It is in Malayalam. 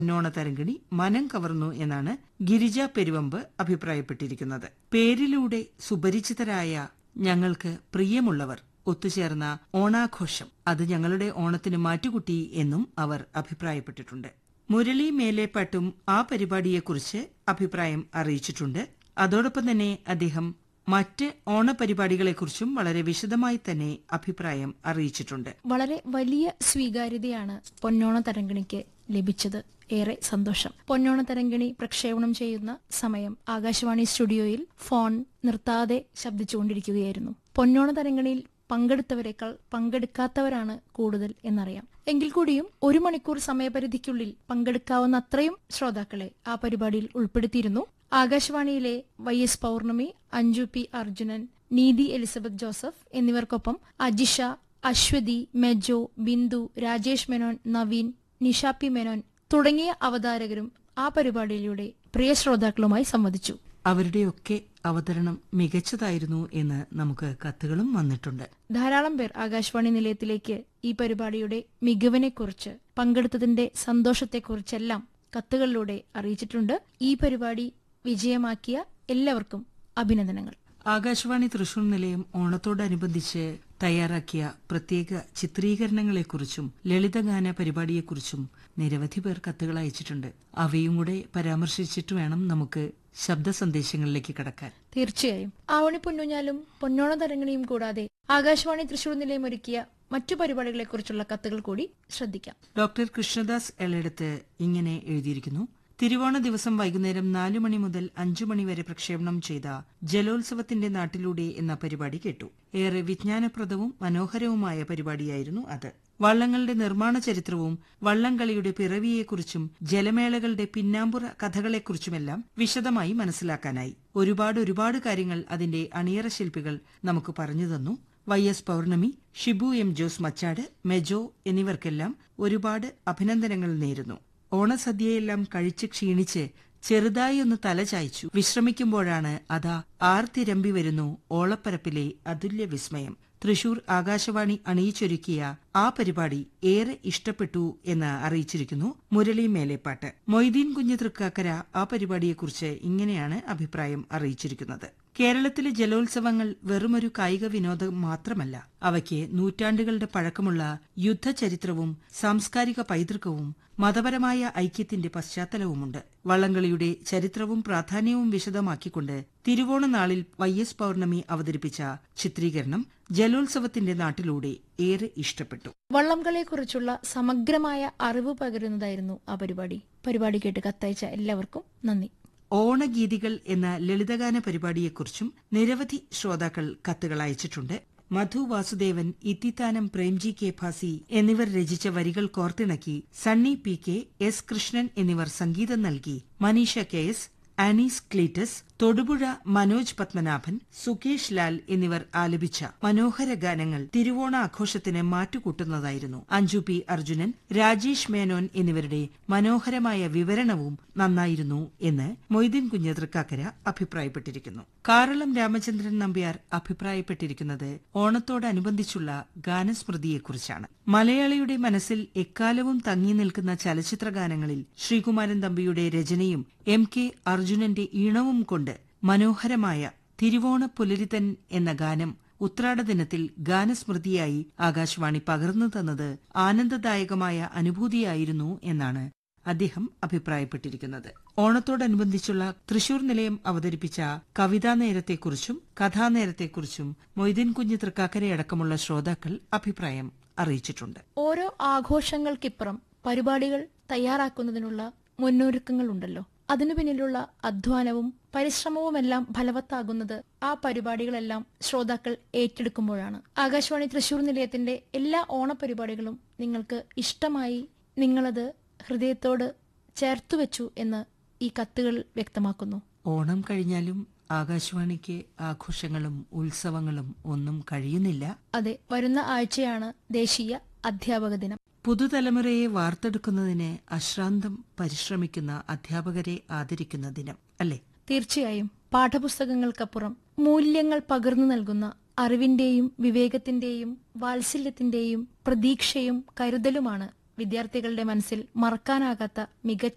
നോണതരങ്കിണി മനം കവർന്നു എന്നാണ് ഗിരിജ പെരുവമ്പ് അഭിപ്രായപ്പെട്ടിരിക്കുന്നത് പേരിലൂടെ സുപരിചിതരായ ഞങ്ങൾക്ക് പ്രിയമുള്ളവർ ഒത്തുചേർന്ന ഓണാഘോഷം അത് ഞങ്ങളുടെ ഓണത്തിന് മാറ്റുകുട്ടി എന്നും അവർ അഭിപ്രായപ്പെട്ടിട്ടുണ്ട് മുരളി മേലേപ്പാട്ടും ആ പരിപാടിയെക്കുറിച്ച് അഭിപ്രായം അറിയിച്ചിട്ടുണ്ട് അതോടൊപ്പം തന്നെ അദ്ദേഹം മറ്റ് ഓണപരിപാടികളെക്കുറിച്ചും വളരെ വിശദമായി തന്നെ അഭിപ്രായം അറിയിച്ചിട്ടുണ്ട് വളരെ വലിയ സ്വീകാര്യതയാണ് പൊന്നോണ തരങ്കിണിക്ക് ലഭിച്ചത് ഏറെ സന്തോഷം പൊന്നോണ തരങ്കിണി പ്രക്ഷേപണം ചെയ്യുന്ന സമയം ആകാശവാണി സ്റ്റുഡിയോയിൽ ഫോൺ നിർത്താതെ ശബ്ദിച്ചുകൊണ്ടിരിക്കുകയായിരുന്നു പൊന്നോണ തരങ്കിണിയിൽ പങ്കെടുത്തവരെക്കാൾ പങ്കെടുക്കാത്തവരാണ് കൂടുതൽ എന്നറിയാം എങ്കിൽ കൂടിയും ഒരു മണിക്കൂർ സമയപരിധിക്കുള്ളിൽ പങ്കെടുക്കാവുന്ന അത്രയും ശ്രോതാക്കളെ ആ പരിപാടിയിൽ ഉൾപ്പെടുത്തിയിരുന്നു ആകാശവാണിയിലെ Y S Pournami Anju P Arjunan Neethi Elizabeth Joseph എന്നിവർക്കൊപ്പം അജിഷ അശ്വതി മെജോ ബിന്ദു രാജേഷ് മേനോൻ നവീൻ നിഷാപ്പി മേനോൻ തുടങ്ങിയ അവതാരകരും ആ പരിപാടിയിലൂടെ പ്രിയ ശ്രോതാക്കളുമായി സംവദിച്ചു അവരുടെയൊക്കെ അവതരണം മികച്ചതായിരുന്നു എന്ന് നമുക്ക് കത്തുകളും വന്നിട്ടുണ്ട് ധാരാളം പേർ ആകാശവാണി നിലയത്തിലേക്ക് ഈ പരിപാടിയുടെ മികവിനെക്കുറിച്ച് പങ്കെടുത്തതിന്റെ സന്തോഷത്തെക്കുറിച്ചെല്ലാം കത്തുകളിലൂടെ അറിയിച്ചിട്ടുണ്ട് ഈ പരിപാടി വിജയമാക്കിയ എല്ലാവർക്കും അഭിനന്ദനങ്ങൾ ആകാശവാണി തൃശൂർ നിലയം ഓണത്തോടനുബന്ധിച്ച് തയ്യാറാക്കിയ പ്രത്യേക ചിത്രീകരണങ്ങളെക്കുറിച്ചും ലളിതഗാന പരിപാടിയെക്കുറിച്ചും നിരവധി പേർ കത്തുകൾ അയച്ചിട്ടുണ്ട് അവയും കൂടെ പരാമർശിച്ചിട്ട് വേണം നമുക്ക് ശബ്ദ സന്ദേശങ്ങളിലേക്ക് കടക്കാൻ തീർച്ചയായും ആവണി പൊന്നുഞ്ഞാലും പൊന്നോണ തരങ്ങളിയും കൂടാതെ ആകാശവാണി തൃശൂർ നിലയം ഒരുക്കിയ മറ്റു പരിപാടികളെക്കുറിച്ചുള്ള കത്തുകൾ കൂടി ശ്രദ്ധിക്കാം ഡോക്ടർ കൃഷ്ണദാസ് എളെടുത്ത് ഇങ്ങനെ എഴുതിയിരിക്കുന്നു തിരുവോണ ദിവസം വൈകുന്നേരം നാലു മണി മുതൽ അഞ്ചു മണി വരെ പ്രക്ഷേപണം ചെയ്ത ജലോത്സവത്തിന്റെ നാട്ടിലൂടെ എന്ന പരിപാടി കേട്ടു ഏറെ വിജ്ഞാനപ്രദവും മനോഹരവുമായ പരിപാടിയായിരുന്നു അത് വള്ളങ്ങളുടെ നിർമ്മാണ ചരിത്രവും വള്ളംകളിയുടെ പിറവിയെക്കുറിച്ചും ജലമേളകളുടെ പിന്നാമ്പുറ കഥകളെക്കുറിച്ചുമെല്ലാം വിശദമായി മനസ്സിലാക്കാനായി ഒരുപാട് ഒരുപാട് കാര്യങ്ങൾ അതിന്റെ അണിയറ ശില്പികൾ നമുക്ക് പറഞ്ഞു തന്നു Y S Pournami Shibu M Jose Machad Mejo എന്നിവർക്കെല്ലാം ഒരുപാട് അഭിനന്ദനങ്ങൾ നേരുന്നു ഓണസദ്യയെല്ലാം കഴിച്ച് ക്ഷീണിച്ച് ചെറുതായി ഒന്ന് തല ചായ്ച്ചു വിശ്രമിക്കുമ്പോഴാണ് അതാ ആർത്തിരമ്പി വരുന്നു ഓളപ്പരപ്പിലെ അതുല്യ വിസ്മയം തൃശൂർ ആകാശവാണി അണിയിച്ചൊരുക്കിയ ആ പരിപാടി ഏറെ ഇഷ്ടപ്പെട്ടു എന്ന് അറിയിച്ചിരിക്കുന്നു മുരളി മേലേപ്പാട്ട് മൊയ്തീൻ കുഞ്ഞ് തൃക്കാക്കര ആ പരിപാടിയെക്കുറിച്ച് ഇങ്ങനെയാണ് അഭിപ്രായം അറിയിച്ചിരിക്കുന്നത് കേരളത്തിലെ ജലോത്സവങ്ങൾ വെറുമൊരു കായിക വിനോദം മാത്രമല്ല അവയ്ക്ക് നൂറ്റാണ്ടുകളുടെ പഴക്കമുള്ള യുദ്ധചരിത്രവും സാംസ്കാരിക പൈതൃകവും മതപരമായ ഐക്യത്തിന്റെ പശ്ചാത്തലവുമുണ്ട് വള്ളംകളിയുടെ ചരിത്രവും പ്രാധാന്യവും വിശദമാക്കിക്കൊണ്ട് തിരുവോണ നാളിൽ വൈ എസ് പൌർണമി അവതരിപ്പിച്ച ചിത്രീകരണം ജലോത്സവത്തിന്റെ നാട്ടിലൂടെ ഏറെ ഇഷ്ടപ്പെട്ടു വള്ളംകളിയെക്കുറിച്ചുള്ള സമഗ്രമായ അറിവ് പകരുന്നതായിരുന്നു ആ പരിപാടി പരിപാടി കേട്ട് കത്തയച്ച എല്ലാവർക്കും നന്ദി ഓണഗീതികൾ എന്ന ലളിതഗാന പരിപാടിയെക്കുറിച്ചും നിരവധി ശ്രോതാക്കൾ കത്തുകൾ അയച്ചിട്ടുണ്ട് മധു വാസുദേവൻ ഇത്തിത്താനം പ്രേംജി കെ ഭാസി എന്നിവർ രചിച്ച വരികൾ കോർത്തിണക്കി Sunny P K S Krishnan എന്നിവർ സംഗീതം നൽകി മനീഷ കെ എസ് ആനീസ് ക്ലീറ്റസ് തൊടുപുഴ മനോജ് പത്മനാഭൻ സുകേഷ് ലാൽ എന്നിവർ ആലപിച്ച മനോഹര ഗാനങ്ങൾ തിരുവോണ ആഘോഷത്തിന് മാറ്റുകൂട്ടുന്നതായിരുന്നു അഞ്ജു പി അർജുനൻ രാജേഷ് മേനോൻ എന്നിവരുടെ മനോഹരമായ വിവരണവും നന്നായിരുന്നു എന്ന് മൊയ്തീൻ കുഞ്ഞ് തൃക്കാക്കര അഭിപ്രായപ്പെട്ടിരിക്കുന്നു കാറളം രാമചന്ദ്രൻ നമ്പ്യാർ അഭിപ്രായപ്പെട്ടിരിക്കുന്നത് ഓണത്തോടനുബന്ധിച്ചുള്ള ഗാനസ്മൃതിയെക്കുറിച്ചാണ് മലയാളിയുടെ മനസ്സിൽ എക്കാലവും തങ്ങി നിൽക്കുന്ന ചലച്ചിത്ര ഗാനങ്ങളിൽ ശ്രീകുമാരൻ തമ്പിയുടെ രചനയും എം കെ അർജുനന്റെ ഈണവും കൊണ്ട് മനോഹരമായ തിരുവോണ പുലരിതൻ എന്ന ഗാനം ഉത്രാട ദിനത്തിൽ ഗാനസ്മൃതിയായി ആകാശവാണി പകർന്നു തന്നത് ആനന്ദദായകമായ അനുഭൂതിയായിരുന്നു എന്നാണ് അദ്ദേഹം അഭിപ്രായപ്പെട്ടിരിക്കുന്നത് ഓണത്തോടനുബന്ധിച്ചുള്ള തൃശൂർ നിലയം അവതരിപ്പിച്ച കവിതാ നേരത്തെക്കുറിച്ചും കഥാനേരത്തെക്കുറിച്ചും മൊയ്തീൻ കുഞ്ഞ് തൃക്കാക്കരയടക്കമുള്ള ശ്രോതാക്കൾ അഭിപ്രായം അറിയിച്ചിട്ടുണ്ട് ഓരോ ആഘോഷങ്ങൾക്കിപ്പുറം പരിപാടികൾ തയ്യാറാക്കുന്നതിനുള്ള മുന്നൊരുക്കങ്ങളുണ്ടല്ലോ അതിനു പിന്നിലുള്ള അധ്വാനവും പരിശ്രമവുമെല്ലാം ഫലവത്താകുന്നത് ആ പരിപാടികളെല്ലാം ശ്രോതാക്കൾ ഏറ്റെടുക്കുമ്പോഴാണ് ആകാശവാണി തൃശൂർ നിലയത്തിന്റെ എല്ലാ ഓണപരിപാടികളും നിങ്ങൾക്ക് ഇഷ്ടമായി നിങ്ങളത് ഹൃദയത്തോട് ചേർത്തുവെച്ചു എന്ന് ഈ കത്തുകൾ വ്യക്തമാക്കുന്നു ഓണം കഴിഞ്ഞാലും ആകാശവാണിക്ക് ആഘോഷങ്ങളും ഉത്സവങ്ങളും ഒന്നും കഴിയുന്നില്ല അതെ വരുന്ന ആഴ്ചയാണ് ദേശീയ അധ്യാപക ദിനം പുതുതലമുറയെ വാർത്തെടുക്കുന്നതിന് അശ്രാന്തം പരിശ്രമിക്കുന്ന അധ്യാപകരെ ആദരിക്കുന്ന ദിനം അല്ലേ തീർച്ചയായും പാഠപുസ്തകങ്ങൾക്കപ്പുറം മൂല്യങ്ങൾ പകർന്നു നൽകുന്ന അറിവിന്റെയും വിവേകത്തിന്റെയും വാത്സല്യത്തിന്റെയും പ്രതീക്ഷയും കരുതലുമാണ് വിദ്യാർത്ഥികളുടെ മനസ്സിൽ മറക്കാനാകാത്ത മികച്ച